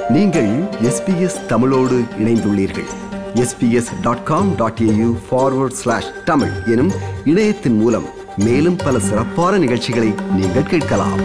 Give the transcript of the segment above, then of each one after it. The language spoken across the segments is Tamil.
நீங்கள் எஸ்பிஎஸ் தமிழோடு இணைந்துள்ளீர்கள் SBS dot com dot AU forward slash Tamil எனும் இணையத்தின் மூலம் மேலும் பல சிறப்பான நிகழ்ச்சிகளை நீங்கள் கேட்கலாம்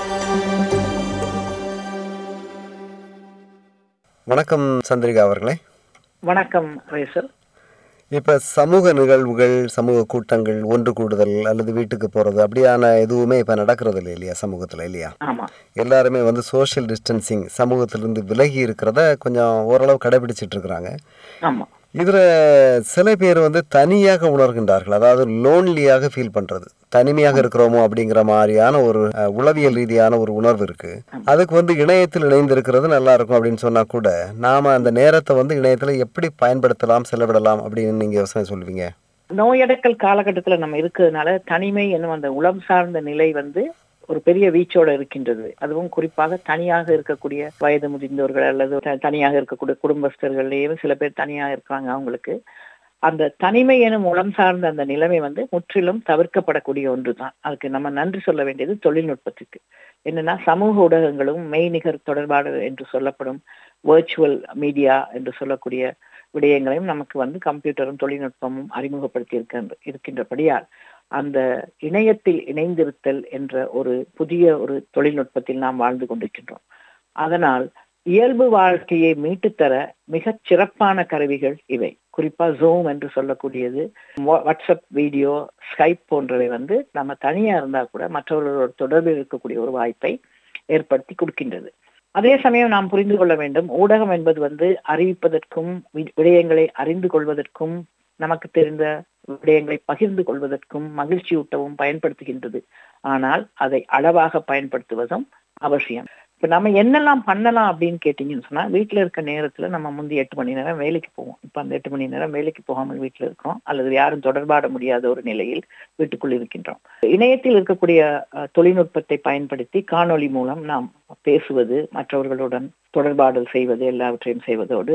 வணக்கம் சந்திரிகா அவர்களே வணக்கம் ரேசல் இப்போ சமூக நிகழ்வுகள் சமூக கூட்டங்கள் ஒன்று கூடுதல் அல்லது வீட்டுக்கு போகிறது அப்படியான எதுவுமே இப்போ நடக்கிறது இல்லை இல்லையா சமூகத்தில் இல்லையா ஆமா எல்லாருமே வந்து சோஷியல் டிஸ்டன்சிங் சமூகத்திலிருந்து விலகி இருக்கிறத கொஞ்சம் ஓரளவு கடைபிடிச்சிட்டு இருக்கிறாங்க ஆமா இதில் சில பேர் வந்து தனியாக உணர்கின்றார்கள் அதாவது லோன்லியாக ஃபீல் பண்ணுறது தனிமையாக இருக்கிறோமோ அப்படிங்கிற மாதிரியான ஒரு அஹ், உளவியல் ரீதியான ஒரு உணர்வு இருக்கு அதுக்கு வந்து இணையத்தில் இணைந்திருக்கிறது நல்லா இருக்கும் அப்படின்னு சொன்னா கூட நாம அந்த நேரத்தை வந்து இணையத்தில் எப்படி பயன்படுத்தலாம் செலவிடலாம் அப்படின்னு நீங்க யோசனை சொல்லுவீங்க நோயடக்கல் காலகட்டத்துல நம்ம இருக்கிறதுனால தனிமை என்னும் அந்த உளம் சார்ந்த நிலை வந்து ஒரு பெரிய வீச்சோட இருக்கின்றது அதுவும் குறிப்பாக தனியாக இருக்கக்கூடிய வயது முதிர்ந்தவர்கள் அல்லது த- தனியாக இருக்கக்கூடிய குடும்பஸ்தர்கள்லயே சில பேர் தனியாக இருக்காங்க அவங்களுக்கு அந்த தனிமை எனும் உளம் சார்ந்த அந்த நிலைமை வந்து முற்றிலும் தவிர்க்கப்படக்கூடிய ஒன்றுதான் அதுக்கு நம்ம நன்றி சொல்ல வேண்டியது தொழில்நுட்பத்துக்கு என்னன்னா சமூக ஊடகங்களும் மெய்நிகர் தொடர்பாடு என்று சொல்லப்படும் வர்ச்சுவல் மீடியா என்று சொல்லக்கூடிய விடயங்களையும் நமக்கு வந்து கம்ப்யூட்டரும் தொழில்நுட்பமும் அறிமுகப்படுத்தி இருக்கின்ற இருக்கின்றபடியால் அந்த இணையத்தில் இணைந்திருத்தல் என்ற ஒரு புதிய ஒரு தொழில்நுட்பத்தில் நாம் வாழ்ந்து கொண்டிருக்கின்றோம் அதனால் இயல்பு வாழ்க்கையை மீட்டுத்தர மிகச் சிறப்பான கருவிகள் இவை குறிப்பா ஜூம் என்று சொல்லக்கூடியது வா- வாட்ஸ்அப் வீடியோ ஸ்கைப் போன்றவை வந்து நம்ம தனியா இருந்தா கூட மற்றவர்களோட தொடர்பில் இருக்கக்கூடிய ஒரு வாய்ப்பை ஏற்படுத்தி கொடுக்கின்றது அதே சமயம் நாம் புரிந்து கொள்ள வேண்டும் ஊடகம் என்பது வந்து அறிவிப்பதற்கும் வி- விடயங்களை அறிந்து கொள்வதற்கும் நமக்கு தெரிந்த விடயங்களை பகிர்ந்து கொள்வதற்கும் மகிழ்ச்சியூட்டவும் பயன்படுத்துகின்றது ஆனால் அதை அளவாக பயன்படுத்துவதும் அவசியம் இப்ப நம்ம என்னெல்லாம் பண்ணலாம் அப்படின்னு கேட்டீங்கன்னு சொன்னா வீட்டுல இருக்க நேரத்துல நம்ம முந்தி எட்டு மணி நேரம் வேலைக்கு போவோம் இப்ப அந்த எட்டு மணி நேரம் வேலைக்கு போகாமல் வீட்டுல இருக்கோம் அல்லது யாரும் தொடர்பாட முடியாத ஒரு நிலையில் வீட்டுக்குள் இருக்கின்றோம் இணையத்தில் இருக்கக்கூடிய அஹ், தொழில்நுட்பத்தை பயன்படுத்தி காணொளி மூலம் நாம் பேசுவது மற்றவர்களுடன் தொடர்பாடல் செய்வது எல்லாவற்றையும் செய்வதோடு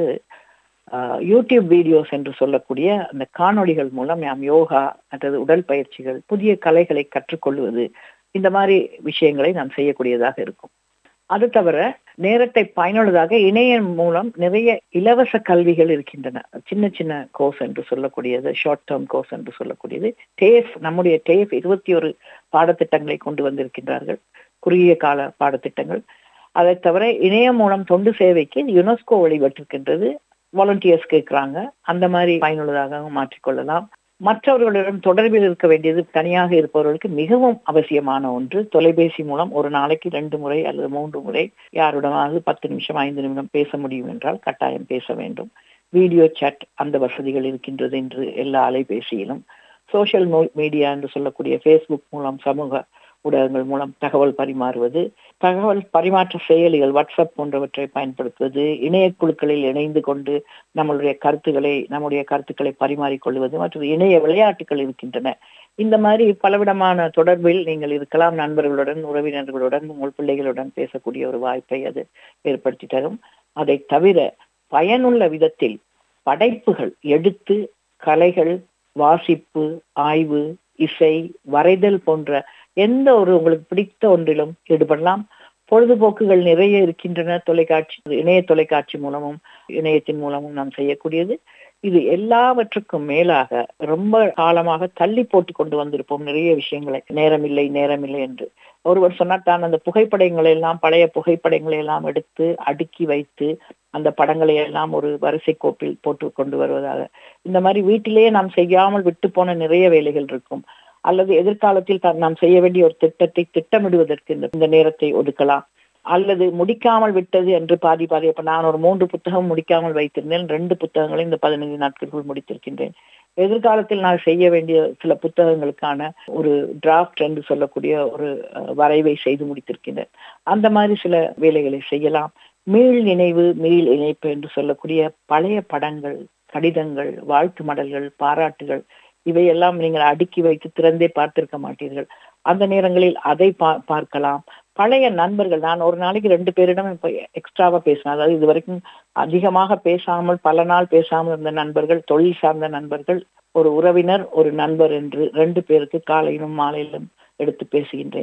ஆஹ், யூடியூப் வீடியோஸ் என்று சொல்லக்கூடிய அந்த காணொளிகள் மூலம் நாம் யோகா அல்லது உடல் பயிற்சிகள் புதிய கலைகளை கற்றுக்கொள்வது இந்த மாதிரி விஷயங்களை நாம் செய்யக்கூடியதாக இருக்கும் அது தவிர நேரத்தை பயனுள்ளதாக இணையம் மூலம் நிறைய இலவச கல்விகள் இருக்கின்றன சின்ன சின்ன கோர்ஸ் என்று சொல்லக்கூடியது ஷார்ட் டேர்ம் கோர்ஸ் என்று சொல்லக்கூடியது டேஃப் நம்முடைய டேஃப் இருபத்தி ஒரு பாடத்திட்டங்களை கொண்டு வந்திருக்கின்றார்கள் குறுகிய கால பாடத்திட்டங்கள் அதை தவிர இணையம் மூலம் தொண்டு சேவைக்கு யுனெஸ்கோ வழிபட்டிருக்கின்றது வாலண்டியர்ஸ் கேட்கிறாங்க அந்த மாதிரி பயனுள்ளதாக மாற்றிக்கொள்ளலாம் மற்றவர்களுடன் தொடர்பில் இருக்க வேண்டியது தனியாக இருப்பவர்களுக்கு மிகவும் அவசியமான ஒன்று தொலைபேசி மூலம் ஒரு நாளைக்கு ரெண்டு முறை அல்லது மூன்று முறை யாருடனாவது பத்து நிமிஷம் ஐந்து நிமிடம் பேச முடியும் என்றால் கட்டாயம் பேச வேண்டும் வீடியோ சாட் அந்த வசதிகள் இருக்கின்றது என்று எல்லா அலைபேசியிலும் சோஷியல் மீடியா என்று சொல்லக்கூடிய ஃபேஸ்புக் மூலம் சமூக ஊடகங்கள் மூலம் தகவல் பரிமாறுவது தகவல் பரிமாற்ற செயலிகள் வாட்ஸ்அப் போன்றவற்றை பயன்படுத்துவது இணைய குழுக்களில் இணைந்து கொண்டு நம்மளுடைய கருத்துக்களை நம்முடைய கருத்துக்களை பரிமாறிக்கொள்வது மற்றும் இணைய விளையாட்டுகள் இருக்கின்றன இந்த மாதிரி பலவிதமான தொடர்பில் நீங்கள் இருக்கலாம் நண்பர்களுடன் உறவினர்களுடன் உங்கள் பிள்ளைகளுடன் பேசக்கூடிய ஒரு வாய்ப்பை அது ஏற்படுத்தி தரும் அதை தவிர பயனுள்ள விதத்தில் படைப்புகள் எழுத்து கலைகள் வாசிப்பு ஆய்வு இசை வரைதல் போன்ற எந்த ஒரு உங்களுக்கு பிடித்த ஒன்றிலும் ஈடுபடலாம் பொழுதுபோக்குகள் நிறைய இருக்கின்றன தொலைக்காட்சி இணைய தொலைக்காட்சி மூலமும் இணையத்தின் மூலமும் நாம் செய்யக்கூடியது இது எல்லாவற்றுக்கும் மேலாக ரொம்ப காலமாக தள்ளி போட்டு கொண்டு வந்திருப்போம் நிறைய விஷயங்களை நேரமில்லை நேரமில்லை என்று ஒருவர் சொன்னார் தான் அந்த புகைப்படங்களை எல்லாம் பழைய புகைப்படங்களை எல்லாம் எடுத்து அடுக்கி வைத்து அந்த படங்களை எல்லாம் ஒரு வரிசை கோப்பில் போட்டு கொண்டு வருவதாக இந்த மாதிரி வீட்டிலேயே நாம் செய்யாமல் விட்டு போன நிறைய வேலைகள் இருக்கும் அல்லது எதிர்காலத்தில் தான் நாம் செய்ய வேண்டிய ஒரு திட்டத்தை திட்டமிடுவதற்கு இந்த- இந்த நேரத்தை ஒதுக்கலாம் அல்லது முடிக்காமல் விட்டது என்று பாதி பாதி அப்ப நான் ஒரு மூன்று புத்தகம் முடிக்காமல் வைத்திருந்தேன் ரெண்டு புத்தகங்களை இந்த பதினைந்து நாட்களுக்குள் முடித்திருக்கின்றேன் எதிர்காலத்தில் நான் செய்ய வேண்டிய சில புத்தகங்களுக்கான ஒரு டிராஃப்ட் என்று சொல்லக்கூடிய ஒரு அஹ், வரைவை செய்து முடித்திருக்கின்றேன் அந்த மாதிரி சில வேலைகளை செய்யலாம் மீள் நினைவு மீள் இணைப்பு என்று சொல்லக்கூடிய பழைய படங்கள் கடிதங்கள் வாழ்த்து மடல்கள் பாராட்டுகள் இவையெல்லாம் நீங்கள் அடுக்கி வைத்து திறந்தே பார்த்திருக்க மாட்டீர்கள் அந்த நேரங்களில் அதை பா- பார்க்கலாம் பழைய நண்பர்கள் நான் ஒரு நாளைக்கு ரெண்டு பேரிடம் இப்ப எக்ஸ்ட்ராவா பேசினேன் அதாவது இது வரைக்கும் அதிகமாக பேசாமல் பல நாள் பேசாமல் இருந்த நண்பர்கள் தொழில் சார்ந்த நண்பர்கள் ஒரு உறவினர் ஒரு நண்பர் என்று ரெண்டு பேருக்கு காலையிலும் மாலையிலும் எடுத்து பேசுகின்றேன்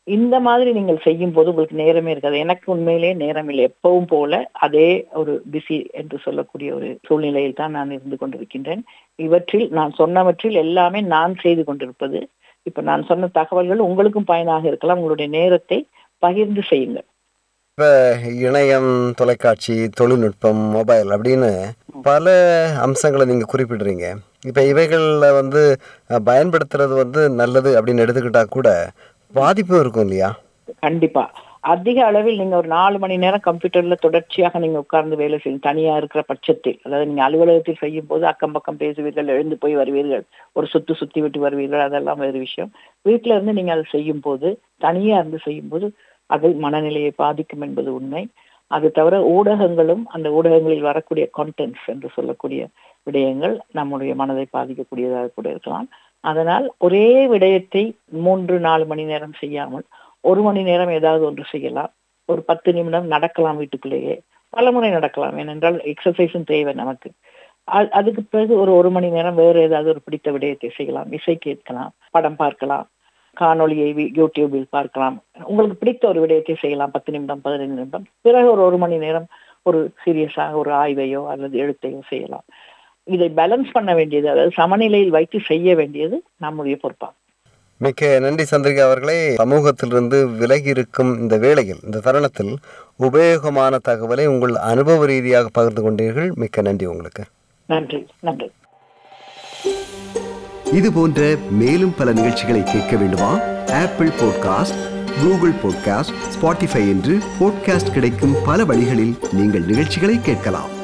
இந்த மாதிரி நீங்கள் செய்யும் போது உங்களுக்கு நேரமே இருக்காது எனக்கு உண்மையிலேயே நேரம் இல்லை எப்பவும் போல அதே ஒரு பிஸி என்று சொல்லக்கூடிய ஒரு சூழ்நிலையில் தான் நான் இருந்து கொண்டிருக்கின்றேன் இவற்றில் நான் சொன்னவற்றில் எல்லாமே நான் செய்து கொண்டிருப்பது இப்ப நான் சொன்ன தகவல்கள் உங்களுக்கும் பயனாக இருக்கலாம் உங்களுடைய நேரத்தை பகிர்ந்து செய்யுங்கள் இணையம் தொலைக்காட்சி தொழில்நுட்பம் மொபைல் அப்படின்னு பல அம்சங்களை நீங்கள் குறிப்பிடுறீங்க இப்போ இவைகளில் வந்து அஹ், பயன்படுத்துறது வந்து நல்லது அப்படின்னு எடுத்துக்கிட்டா கூட பாதிப்பும் இருக்கும் இல்லையா கண்டிப்பா அதிக அளவில் நீங்க ஒரு நாலு மணி நேரம் கம்ப்யூட்டர்ல தொடர்ச்சியாக நீங்க உட்கார்ந்து வேலை செய்யும் தனியா இருக்கிற பட்சத்தில் அதாவது நீங்க அலுவலகத்தில் செய்யும் போது அக்கம் பக்கம் பேசுவீர்கள் எழுந்து போய் வருவீர்கள் ஒரு சுத்து சுத்தி விட்டு வருவீர்கள் அதெல்லாம் வேறு விஷயம் வீட்டுல இருந்து நீங்க அதை செய்யும் போது தனியா இருந்து செய்யும் போது அது மனநிலையை பாதிக்கும் என்பது உண்மை அது தவிர ஊடகங்களும் அந்த ஊடகங்களில் வரக்கூடிய கான்டென்ட்ஸ் என்று சொல்லக்கூடிய விடயங்கள் நம்முடைய மனதை பாதிக்கக்கூடியதாக கூட இருக்கலாம் அதனால் ஒரே விடயத்தை மூன்று நாலு மணி நேரம் செய்யாமல் ஒரு மணி நேரம் ஏதாவது ஒன்று செய்யலாம் ஒரு பத்து நிமிடம் நடக்கலாம் வீட்டுக்குள்ளேயே பல முறை நடக்கலாம் ஏனென்றால் எக்ஸசைஸும் தேவை நமக்கு அ- அதுக்கு பிறகு ஒரு ஒரு மணி நேரம் வேறு ஏதாவது ஒரு பிடித்த விடயத்தை செய்யலாம் இசை கேட்கலாம் படம் பார்க்கலாம் காணொளியை வி- யூடியூபில் பார்க்கலாம் உங்களுக்கு பிடித்த ஒரு விடயத்தை செய்யலாம் பத்து நிமிடம் பதினைந்து நிமிடம் பிறகு ஒரு ஒரு மணி நேரம் ஒரு சீரியஸாக ஒரு ஆய்வையோ அல்லது எழுத்தையோ செய்யலாம் இதை பேலன்ஸ் பண்ண வேண்டியது அதாவது சமநிலையில் வைத்து செய்ய வேண்டியது நம்முடைய பொறுப்பாகும் மிக்க நன்றி சந்திரிகா அவர்களே சமூகத்திலிருந்து விலகி இருக்கும் இந்த வேளையில் இந்த தருணத்தில் உபயோகமான தகவலை உங்கள் அனுபவ ரீதியாக பகிர்ந்து கொண்டீர்கள் மிக்க நன்றி உங்களுக்கு நன்றி நன்றி இது போன்ற மேலும் பல நிகழ்ச்சிகளை கேட்க வேண்டுமா Apple podcast Google podcast Spotify என்று பாட்காஸ்ட் கிடைக்கும் பல வழிகளில் நீங்கள் நிகழ்ச்சிகளை கேட்கலாம்